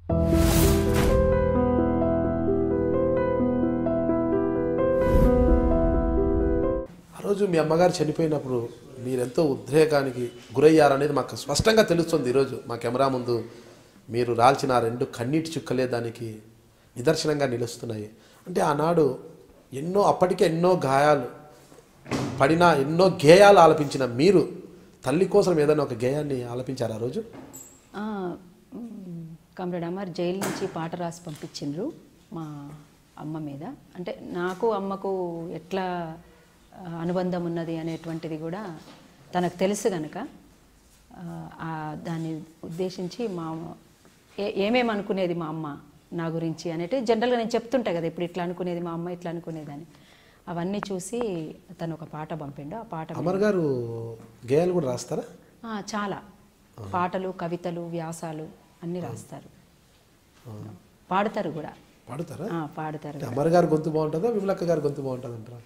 ఆ రోజు మీ అమ్మగారు చనిపోయినప్పుడు మీరెంతో ఉద్రేకానికి గురయ్యారనేది మాకు స్పష్టంగా తెలుస్తుంది ఈరోజు మా కెమెరా ముందు మీరు రాల్చిన ఆ రెండు కన్నీటి చుక్కలే దానికి నిదర్శనంగా నిలుస్తున్నాయి అంటే ఆనాడు ఎన్నో అప్పటికే ఎన్నో గాయాలు పడిన ఎన్నో గేయాలు ఆలపించిన మీరు తల్లి కోసం ఏదైనా ఒక గేయాన్ని ఆలపించారు ఆ రోజు ఆ, మ్, కామ్రేడ్ అమర్ జైలు నుంచి పాట రాసి పంపించిండ్రు మా అమ్మ మీద అంటే నాకు అమ్మకు ఎట్లా ఆ, అనుబంధం ఉన్నది అనేటువంటిది కూడా తనకు తెలుసు కనుక ఆ, ఆ దాన్ని ఉద్దేశించి మా ఏ ఏమేమి అనుకునేది మా అమ్మ నా గురించి అనేటి జనరల్గా నేను చెప్తుంటా కదా ఇప్పుడు ఇట్లా అనుకునేది మా అమ్మ ఇట్లా అనుకునేదని అవన్నీ చూసి తను ఒక పాట పంపిండు ఆ పాట అమర్ గారు గేయాలు కూడా రాస్తారా ఆ, చాలా పాటలు కవితలు వ్యాసాలు అన్నీ రాస్తారు పాడతారు కూడా పాడుతారా ఆ, పాడతారు అంటే అమర్ గారు గొంతు బాగుంటుందా విమలక్క గారు గొంతు బాగుంటుంది అంటారా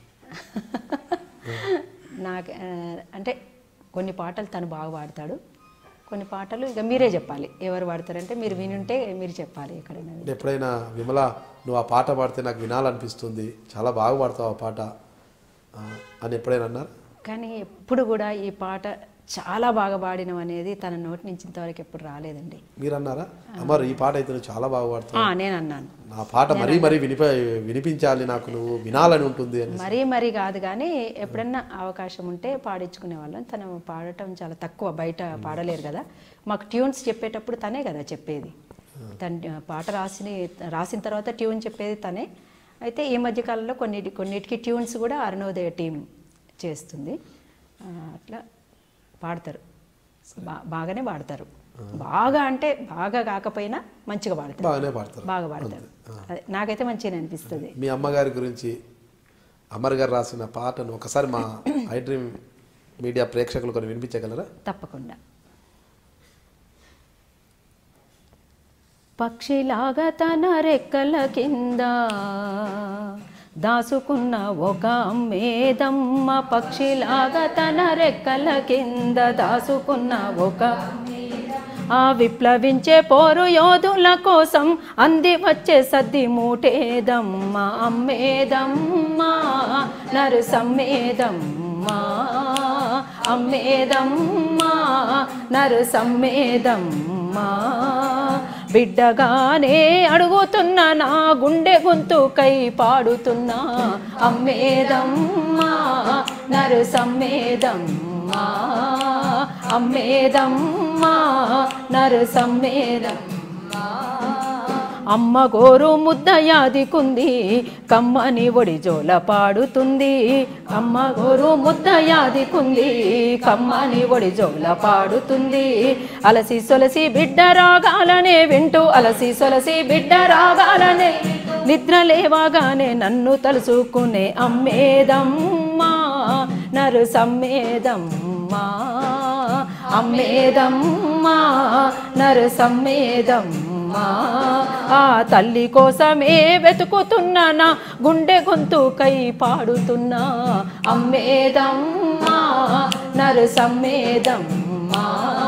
నాకు ఆ, అంటే కొన్ని పాటలు తను బాగా పాడతాడు కొన్ని పాటలు ఇక మీరే చెప్పాలి ఎవరు పాడతారంటే మీరు వినుంటే మీరు చెప్పాలి ఎక్కడైనా అంటే ఎప్పుడైనా విమల నువ్వు ఆ పాట పాడితే నాకు వినాలనిపిస్తుంది చాలా బాగా పాడతావు ఆ పాట ఆ, అని ఎప్పుడైనా అన్నారు కానీ ఎప్పుడు కూడా ఈ పాట చాలా బాగా పాడినం అనేది తన నోటి నుంచి ఇంతవరకు ఎప్పుడు రాలేదండి మీరు అన్నారా అమర్ ఈ పాట అయితే నువ్వు చాలా బాగా పాడతావు ఆ, నేను అన్నాను నా పాట మరీ మరీ వినిప వినిపించాలి నాకు నువ్వు వినాలని ఉంటుంది అని మరీ మరీ కాదు కానీ ఎప్పుడన్నా అవకాశం ఉంటే పాడించుకునే వాళ్ళం తను పాడటం చాలా తక్కువ బయట పాడలేరు కదా మాకు ట్యూన్స్ చెప్పేటప్పుడు తనే కదా చెప్పేది తన పాట రాసిన రాసిన తర్వాత ట్యూన్ చెప్పేది తనే అయితే ఈ మధ్యకాలంలో కొన్ని కొన్నిటికి ట్యూన్స్ కూడా అరుణోదయ టీం చేస్తుంది ఆ, అట్లా పాడతారు బా బాగానే పాడతారు బాగా అంటే బాగా కాకపోయినా మంచిగా పాడతారు బాగానే పాడతారు బాగా పాడతారు అదే నాకైతే మంచిగా అనిపిస్తుంది మీ అమ్మగారి గురించి అమర్ గారు రాసిన పాటను ఒకసారి మా ఐ డ్రీమ్ మీడియా ప్రేక్షకులు కొన్ని వినిపించగలరా తప్పకుండా పక్షిలాగా తన రెక్కల కింద దాసుకున్న ఒక మేదమ్మ పక్షిలాగా తన రెక్కల కింద దాసుకున్న ఒక ఆ విప్లవించే పోరు యోధుల కోసం అంది వచ్చే సద్ది మూటేదమ్మ అమ్మేదమ్మ నరు సమ్మేదమ్మ అమ్మేదమ్మ నరు సమ్మేదమ్మ బిడ్డగానే అడుగుతున్నా నా గుండె గొంతుకై పాడుతున్నా అమ్మేదమ్మా నరు సమ్మేదమ్మా అమ్మేదమ్మా నరు సమ్మేదమ్మా అమ్మ గోరు ముద్ద యాదికుంది కమ్మని ఒడి జోల పాడుతుంది అమ్మ గోరు ముద్ద యాదికుంది కమ్మని ఒడి జోల పాడుతుంది అలసి సొలసి బిడ్డ రాగాలనే వింటూ అలసి సొలసి బిడ్డ రాగాలనే నిద్ర లేవగానే నన్ను తలుసుకునే అమ్మేదమ్మా నరు సమ్మేదమ్మా అమ్మేదమ్మా నరు సమ్మేదమ్మా ఆ తల్లి కోసమే వెతుకుతున్నా నా గుండె గొంతుకై పాడుతున్నా అమ్మేదమ్మా నరు సమ్మేదమ్మా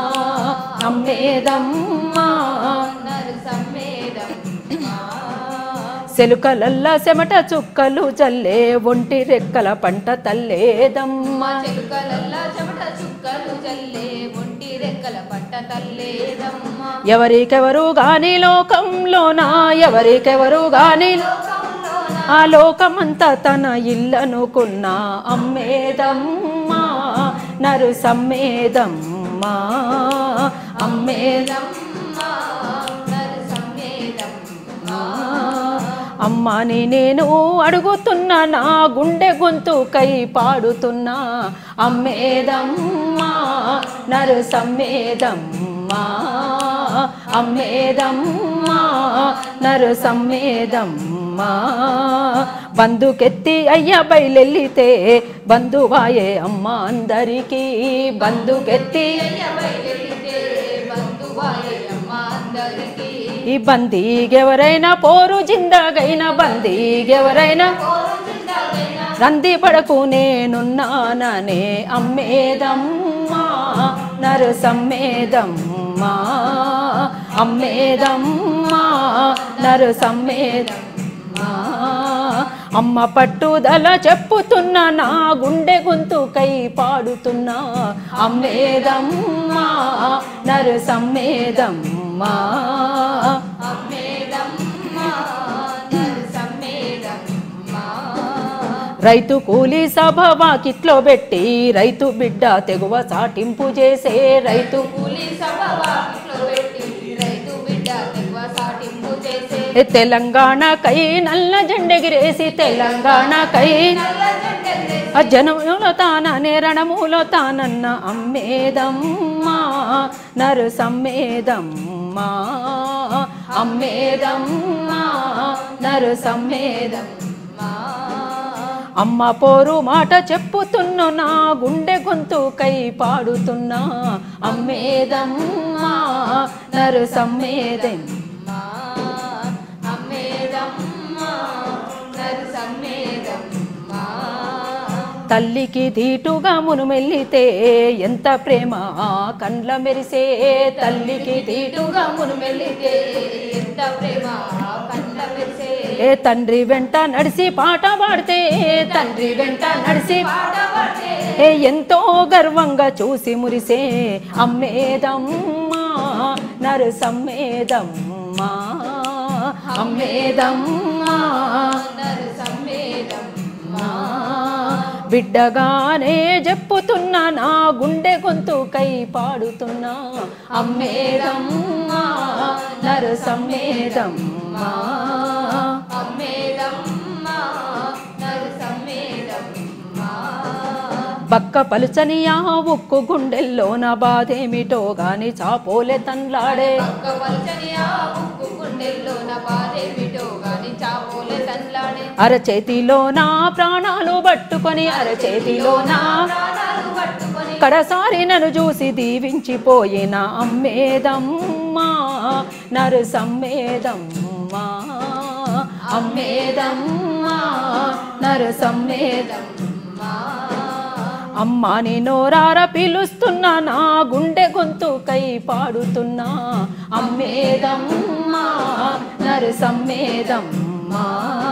అమ్మేదమ్మా నరు సమ్మేదమ్మా సెలుకలల్ల చెమట చుక్కలు జల్లే ఒంటి రెక్కల పంట తల్లేదమ్మ చెలుకలల్లా చెమట చుక్కలు జల్లే ఒంటి రెక్కల పట్ట తల్లేదమ్మ ఎవరికెవరు గాని లోకంలోనా ఎవరికెవరు గాని ఆ లోకమంతా తన ఇల్లనుకున్నా అమ్మేదమ్మా నరు సమ్మేదమ్మా అమ్మేదమ్మా నరు సమ్మేదమ్మ అమ్మని నేను అడుగుతున్నా నా గుండె గొంతుకై పాడుతున్నా అమ్మేదమ్మా నరు సమ్మేదమ్మా అమ్మేదమ్మా నరు సమ్మేదమ్మా బందుకెత్తి అయ్య బయలెల్లితే బంధువాయే అమ్మ అందరికీ బందుకెత్తి బయలుదేరితే బంధువాయే అమ్మ అందరికీ ఈ బందీగెవరైనా పోరు జిందాగైన బందీగెవరైనా రంది పడకు నేనున్నాననే అమ్మేదమ్మా నరు సమ్మేదమ్మా అమ్మేదమ్మా నరు సమ్మేదం అమ్మ పట్టుదల చెప్పుతున్నా నా గుండె గొంతుకై పాడుతున్నా అమ్మేదమ్మా నరు సమ్మేదమ్మా అమ్మేదమ్మా నరు సమ్మేదమ్మా రైతు కూలీ సభ వాకిట్లో పెట్టి రైతు బిడ్డ తెగువ సాటింపు చేసే రైతు కూలి సభ వాకిట్లో పెట్టి రైతు బిడ్డ తెగువ సాటింపు చేసే ఏ తెలంగాణకై నల్ల జెండెగిరేసి తెలంగాణకై నల్ల జెండెగరేసి ఆ జనములో తాననే రణములో తానన్న అమ్మేదమ్మా నరు సమ్మేదమ్మా అమ్మేదమ్మా నరు సమ్మేదమ్మా అమ్మ పోరు మాట చెప్పుతున్నా నా గుండె గొంతుకై పాడుతున్నా అమ్మేదమ్మా నరు సమ్మేదమ్మా అమ్మేదమ్మా నరు సమ్మేదమ్మా తల్లికి ధీటుగా మునుమెల్లితే ఎంత ప్రేమ కండ్ల మెరిసే తల్లికి ధీటుగా మునుమెల్లితే ఎంత ప్రేమ కళ్ళ మెరిసే ఏ తండ్రి వెంట నడిసి పాట పాడితే తండ్రి వెంట నడిసి పాట పాడితే ఏ ఎంతో గర్వంగా చూసి మురిసే అమ్మేదమ్మా నరు సమ్మేదమ్మా అమ్మేదమ్మా నరు సమ్మేదమ్మా బిడ్డగానే చెప్పుతున్నా నా గుండె గొంతుకై పాడుతున్నా అమ్మేదమ్మా నరు సమ్మేదమ్మా అమ్మేదమ్మా నరు సమ్మేదమ్మా బక్క పలుచని ఆ ఉక్కు గుండెల్లో నా బాధేమిటో గాని చాపోలే తన్లాడే ఒక్క పల్చని ఆ ఉక్కు గుండెల్లో నా బాధేమిటో గాని చాపోలే తన్లాడే అరచేతిలో నా ప్రాణాలు పట్టుకొని అరచేతిలో నా ప్రాణాలు పట్టుకొని కడసారి నన్ను చూసి దీవించిపోయిన అమ్మేదమ్మా నరు సమ్మేదమ్మా అమ్మేదమ్మా నరు సమ్మేదమ్మా అమ్మా నీ నోరార పిలుస్తున్నా నా గుండె గొంతుకై పాడుతున్నా అమ్మేదమ్మా నరు సమ్మేదమ్మా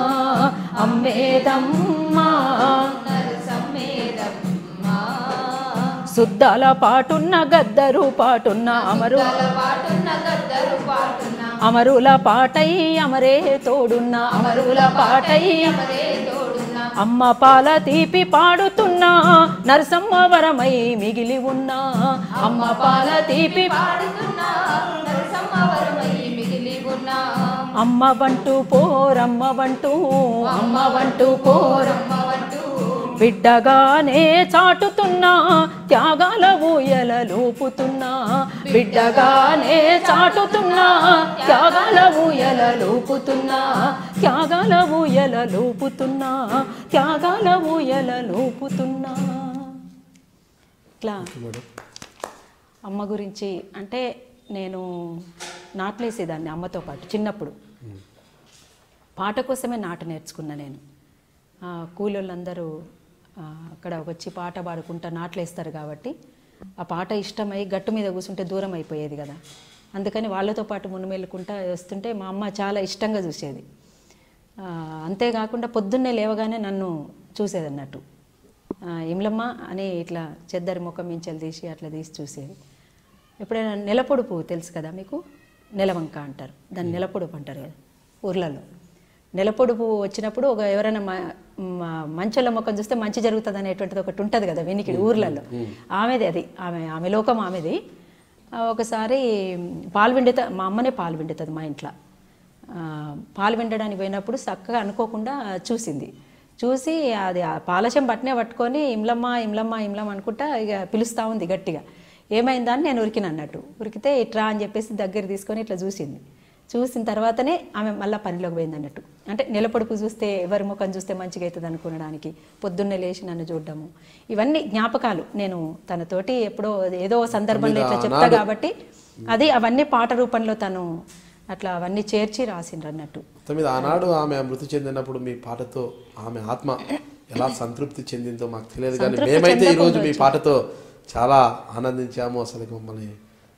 అమ్మేదమ్మా నరు సమ్మేదమ్మా శుద్ధాల పాటున్న గద్దరు పాటున్న అమరు గల పాటున్న గద్దరు పాటున్న అమరుల పాటై అమరే తోడున్న అమరుల పాటై మరే తోడున్న అమ్మ పాల తీపి పాడుతున్నా నరసమ్మ వరమై మిగిలి ఉన్నా అమ్మ పాల తీపి పాడుతున్నా నరసమ్మ వరమై మిగిలి ఉన్నా అమ్మ వంటూ పోరమ్మ వంటూ అమ్మ వంటూ పోరం అమ్మ వంటూ బిడ్డగానే చాటుతున్నా త్యాగాల ఊయల లూపుతున్నా బిడ్డగానే చాటుతున్నా త్యాగాల ఊయల లూపుతున్నా త్యాగాల ఊయల లూపుతున్నా త్యాగాల ఊయల లూపుతున్నా ఇట్లా మేడం అమ్మ గురించి అంటే నేను నాట్లేసేదాన్ని అమ్మతో పాటు చిన్నప్పుడు పాట కోసమే నాటు నేర్చుకున్నా నేను ఆ, కూలోళ్ళందరూ ఆ, అక్కడ వచ్చి పాట పాడుకుంటా నాట్లేస్తారు కాబట్టి ఆ పాట ఇష్టమై గట్టు మీద కూర్చుంటే దూరం అయిపోయేది కదా అందుకని వాళ్ళతో పాటు మునుమెళ్ళుకుంటా వస్తుంటే మా అమ్మ చాలా ఇష్టంగా చూసేది ఆ, అంతేకాకుండా పొద్దున్నే లేవగానే నన్ను చూసేది అన్నట్టు ఆ, ఇమ్లమ్మ అని ఇట్లా చెద్దరి ముఖం మించెలు తీసి అట్లా తీసి చూసేది ఎప్పుడైనా నెలపొడుపు తెలుసు కదా మీకు నెలవంక అంటారు దాన్ని నెలపొడుపు అంటారు కదా ఊర్లలో నెలపొడుపు వచ్చినప్పుడు ఒక ఎవరైనా మ- మ- మంచోళ్ళ ముఖం చూస్తే మంచి జరుగుతుంది అనేటువంటిది ఒకటి ఉంటుంది కదా వెనికిడి ఊర్లలో ఆమెది అది ఆమె ఆమె లోకం ఆమెది ఆ, ఒకసారి పాలు విండిత మా అమ్మనే పాలు విండుతుంది మా ఇంట్లో ఆ, పాలు విండడానికి పోయినప్పుడు చక్కగా అనుకోకుండా చూసింది చూసి అది ఆ పాలశం పట్నే పట్టుకొని ఇమ్లమ్మ ఇమ్లమ్మ ఇమ్లమ్మ అనుకుంటా ఇక పిలుస్తూ ఉంది గట్టిగా ఏమైందా అని నేను ఉరికిన అన్నట్టు ఉరికితే ఇట్రా అని చెప్పేసి దగ్గర తీసుకొని ఇట్లా చూసింది చూసిన తర్వాతనే ఆమె మళ్ళీ పనిలోకి పోయింది అన్నట్టు అంటే నిలపొడుపు చూస్తే ఎవరి ముఖం చూస్తే మంచిగా అవుతుంది అనుకునడానికి పొద్దున్నే లేచి నన్ను చూడడము ఇవన్నీ జ్ఞాపకాలు నేను తనతోటి ఎప్పుడో ఏదో సందర్భంలో ఇట్లా చెప్తా కాబట్టి అది అవన్నీ పాట రూపంలో తను అట్లా అవన్నీ చేర్చి రాసిండ్రు అన్నట్టు మొత్తం మీద ఆనాడు ఆమె మృతి చెందినప్పుడు మీ పాటతో ఆమె ఆత్మ ఎలా సంతృప్తి చెందిందో మాకు తెలియదు కానీ సంతృప్తి మేమైతే ఈరోజు మీ చెందకపోవచ్చు. పాటతో చాలా ఆనందించాము అసలు మమ్మల్ని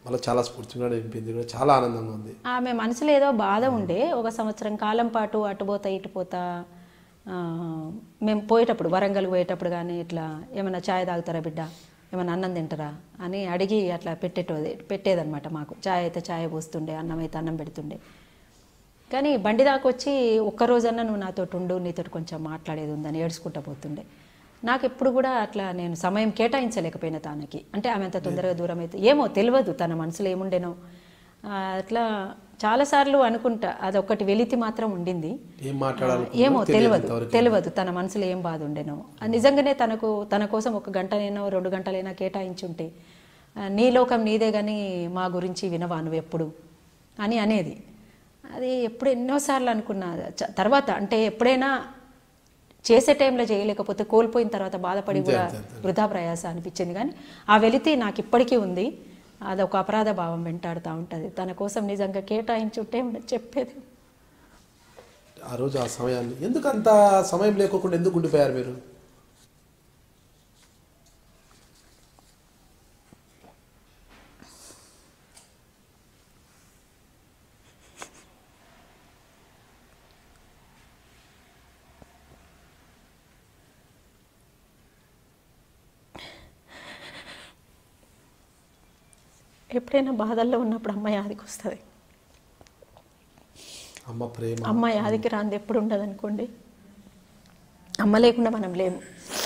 మళ్ళీ చాలా స్ఫూర్తిగా నింపింది కూడా చాలా ఆనందంగా ఉంది ఆమె మనసులో ఏదో బాధ ఉండే ఒక సంవత్సరం కాలం పాటు అటుపోతా ఇటుపోతా ఆ, మేము పోయేటప్పుడు వరంగల్ పోయేటప్పుడు కానీ ఇట్లా ఏమైనా ఛాయ్ తాగుతారా బిడ్డ ఏమైనా అన్నం తింటారా అని అడిగి అట్లా పెట్టేటోది పెట్టేదన్నమాట మాకు ఛాయ్ అయితే ఛాయ్ పోస్తుండే అన్నం అయితే అన్నం పెడుతుండే కానీ బండి దాకా వచ్చి ఒక్కరోజన్నా నువ్వు నాతో ఉండు నీతో కొంచెం మాట్లాడేది ఉందని ఏడ్చుకుంటా పోతుండే నాకు ఎప్పుడు కూడా అట్లా నేను సమయం కేటాయించలేకపోయినా తనకి అంటే ఆమె అంత తొందరగా దూరం అయితే ఏమో తెలియదు తన మనసులో ఏముండేనో ఆ, అట్లా చాలాసార్లు అనుకుంటా అదొక్కటి వెలితి మాత్రం ఉండింది ఏం మాట్లాడాలి ఏమో తెలియదు తెలియదు తన మనసులో ఏం బాధ ఉండేనో ఆ, నిజంగానే తనకు తన కోసం ఒక గంటనైనా రెండు గంటలైనా కేటాయించుంటే ఆ, నీ లోకం నీదే కానీ మా గురించి వినవా నువ్వు ఎప్పుడు అని అనేది అది ఎప్పుడు ఎన్నోసార్లు అనుకున్నా చ- తర్వాత అంటే ఎప్పుడైనా చేసే టైంలో చేయలేకపోతే కోల్పోయిన తర్వాత బాధపడి కూడా వృధా ప్రయాస అనిపించింది కానీ ఆ వెలితి నాకు ఇప్పటికీ ఉంది అది ఒక అపరాధ భావం వెంటాడుతూ ఉంటుంది తన కోసం నిజంగా కేటాయించుంటే చెప్పేది ఆ రోజు ఆ సమయాన్ని ఎందుకు అంత సమయం లేకోకుండా ఎందుకు ఉండిపోయారు మీరు ఎప్పుడైనా బాధల్లో ఉన్నప్పుడు అమ్మాయి ఆదికి వస్తుంది అమ్మ ప్రేమ అమ్మాయి ఆదికి రాంది ఎప్పుడు ఉండదు అనుకోండి అమ్మ లేకుండా మనం లేము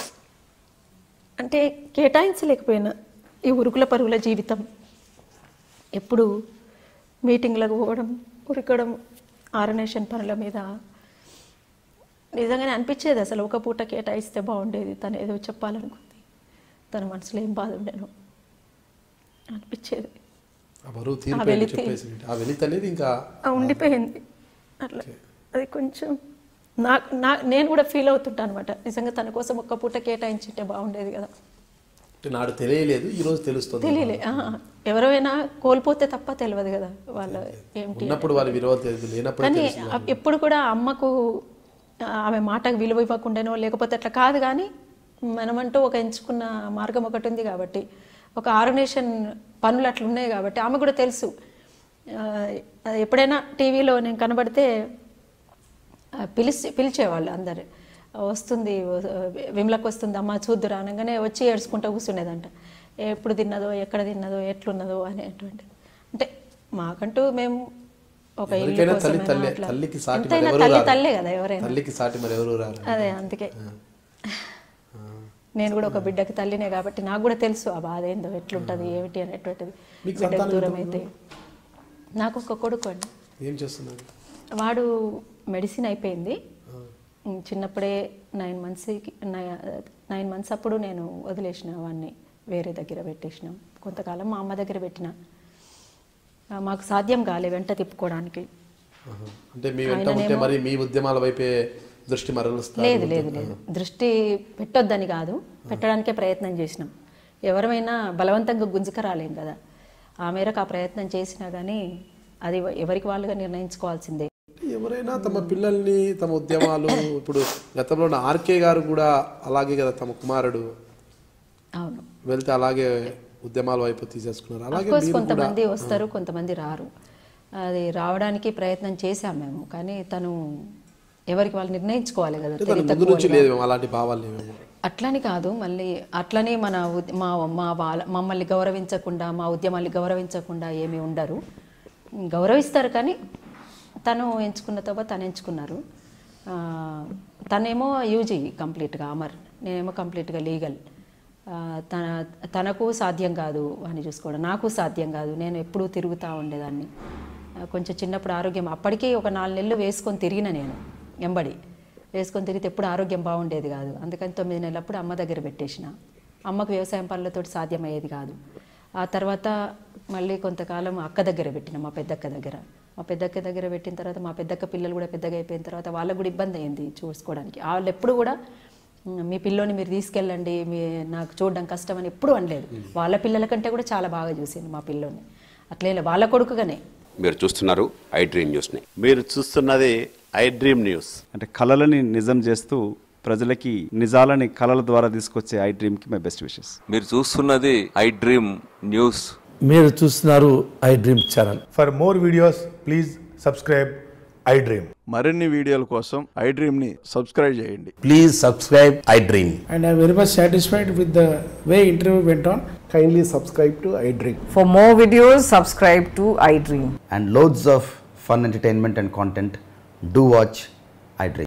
అంటే కేటాయించలేకపోయినా ఈ ఉరుకుల పరుగుల జీవితం ఎప్పుడు మీటింగ్లకు పోవడం ఉరకడం ఆర్గనైజేషన్ పనుల మీద నిజంగానే అనిపించేది అసలు ఒక పూట కేటాయిస్తే బాగుండేది తను ఏదో చెప్పాలనుకుంది తన మనసులో ఏం బాధ ఉండేనో అనిపించేది ఆ బరువు తీరిపోయింది చెప్పేసి ఆ వెలితి అనేది ఇంకా ఆ ఉండిపోయింది అట్లా అది కొంచెం నాకు నా నేను కూడా ఫీల్ అవుతుంటాను అనమాట నిజంగా తన కోసం ఒక్క పూట కేటాయించుంటే బాగుండేది కదా అంటే నాడు తెలియలేదు ఈ రోజు తెలుస్తుంది తెలియలే ఆ, ఎవరైనా కోల్పోతే తప్ప తెలియదు కదా వాళ్ళ ఏమిటి ఉన్నప్పుడు వారి విలువ తెలియదు లేనప్పుడు కానీ అ- ఎప్పుడు కూడా అమ్మకు ఆ, ఆమె మాటకు విలువ ఇవ్వకుండానో లేకపోతే అట్లా కాదు కానీ మనమంటూ ఒక ఎంచుకున్న మార్గం ఒకటి ఉంది కాబట్టి ఒక ఆర్గనైజేషన్ పనులు అట్లా ఉన్నాయి కాబట్టి ఆమె కూడా తెలుసు ఆ, ఎప్పుడైనా టీవీలో నేను కనబడితే ఆ, పిలిచి పిలిచేవాళ్ళు అందరు వస్తుంది విమలకు వస్తుంది అమ్మ చూద్దురా అనగానే వచ్చి ఏడ్చుకుంటూ కూర్చునేదంట ఎప్పుడు తిన్నదో ఎక్కడ తిన్నదో ఎట్లున్నదో అనేటువంటి అంటే మాకంటూ మేము ఒక ఇల్లు ఎవరికైనా తల్లి కోసమైనా తల్లే అట్లా. తల్లికి సాటి మరి ఎంతైనా ఎవరు తల్లి రారు. తల్లే కదా ఎవరైనా తల్లికి సాటి మరి ఎవరు రారు అదే అందుకే నేను కూడా ఒక బిడ్డకి తల్లినే కాబట్టి నాకు కూడా తెలుసు ఆ బాధ ఏందో ఎట్లుంటది ఏమిటి అనేటువంటిది మీకు బిడ్డకు సంతానం దూరం అయితే నాకు ఒక కొడుకు అండి ఏం చేస్తున్నారు వాడు మెడిసిన్ అయిపోయింది ఉమ్, చిన్నప్పుడే నైన్ మంత్స్కి నైన్ మంత్స్ అప్పుడు నేను వదిలేసిన వాడిని వేరే దగ్గర పెట్టేసిన కొంతకాలం మా అమ్మ దగ్గర పెట్టిన ఆ, మాకు సాధ్యం కాలే వెంట తిప్పుకోవడానికి ఆహా. అంటే మీ వెంట ఉంటే మరి మీ ఉద్యమాల వైపే దృష్టి మరలుస్తారు లేదు లేదు లేదు దృష్టి పెట్టొద్దని కాదు పెట్టడానికే ప్రయత్నం చేసినాం ఎవరమైనా బలవంతంగా గుంజుకరాలేం కదా ఆ మేరకు ఆ ప్రయత్నం చేసినా కానీ అది ఎవరికి వాళ్ళుగా నిర్ణయించుకోవాల్సిందే ఎవరైనా తమ పిల్లల్ని తమ ఉద్యమాలు ఇప్పుడు గతంలో ఉన్న ఆర్కే గారు కూడా అలాగే కదా తమ కుమారుడు అవును వెళ్తే అలాగే ఉద్యమాల వైపు తీసేసుకున్నారు అలాగే కోర్స్ మీరు కూడా కొంతమంది వస్తారు కొంతమంది రారు అది రావడానికి ప్రయత్నం చేశాం మేము కానీ తను ఎవరికి వాళ్ళు నిర్ణయించుకోవాలి కదా అంటే తన ముందు నుంచి లేదు మేము అలాంటి భావాలు లేవేమో అట్లని కాదు మళ్ళీ అట్లని మన ఉద్- మా మా వాళ్ళ మమ్మల్ని గౌరవించకుండా మా ఉద్యమాల్ని గౌరవించకుండా ఏమీ ఉండరు గౌరవిస్తారు కానీ తను ఎంచుకున్న తప్ప తను ఎంచుకున్నారు ఆ, తనేమో యూజీ కంప్లీట్గా అమర్ నేనేమో కంప్లీట్గా లీగల్ ఆ, తన తనకు సాధ్యం కాదు అని చూసుకోవడం నాకు సాధ్యం కాదు నేను ఎప్పుడూ తిరుగుతూ ఉండేదాన్ని ఆ, కొంచెం చిన్నప్పుడు ఆరోగ్యం అప్పటికీ ఒక నాలుగు నెలలు వేసుకొని తిరిగిన నేను ఎంబడి వేసుకొని తిరిగితే ఎప్పుడు ఆరోగ్యం బాగుండేది కాదు అందుకని తొమ్మిది నెలలప్పుడు అమ్మ దగ్గర పెట్టేసిన అమ్మకు వ్యవసాయం పనులతో సాధ్యమయ్యేది కాదు ఆ తర్వాత మళ్ళీ కొంతకాలం అక్క దగ్గర పెట్టిన మా పెద్దక్క దగ్గర మా పెద్దక్క దగ్గర పెట్టిన తర్వాత మా పెద్దక్క పిల్లలు కూడా పెద్దగా అయిపోయిన తర్వాత వాళ్ళకు కూడా ఇబ్బంది అయింది చూసుకోవడానికి వాళ్ళు ఎప్పుడు కూడా "ఉమ్, మీ పిల్లోని మీరు తీసుకెళ్ళండి మీ నాకు చూడడం కష్టం అని ఎప్పుడు అనలేదు వాళ్ళ పిల్లల కంటే కూడా చాలా బాగా చూసింది మా పిల్లోని అట్లే వాళ్ళ కొడుకుగానే మీరు చూస్తున్నారు ఐ డ్రీమ్ న్యూస్ని మీరు చూస్తున్నది ఐ డ్రీమ్ న్యూస్ అంటే కళలని నిజం చేస్తూ ప్రజలకి నిజాలని కళల ద్వారా తీసుకొచ్చే ఐ డ్రీమ్కి మై బెస్ట్ విషెస్ మీరు చూస్తున్నది ఐ డ్రీమ్ న్యూస్ మీరు చూస్తున్నారు iDream channel For more videos, please subscribe iDream. మరిన్ని వీడియోల కోసం ఐ డ్రీమ్ని సబ్స్క్రైబ్ చేయండి please subscribe iDream and I'm very much satisfied with the way interview went on. Kindly subscribe to iDream. For more videos, subscribe to iDream. and loads of fun entertainment and content, do watch iDream.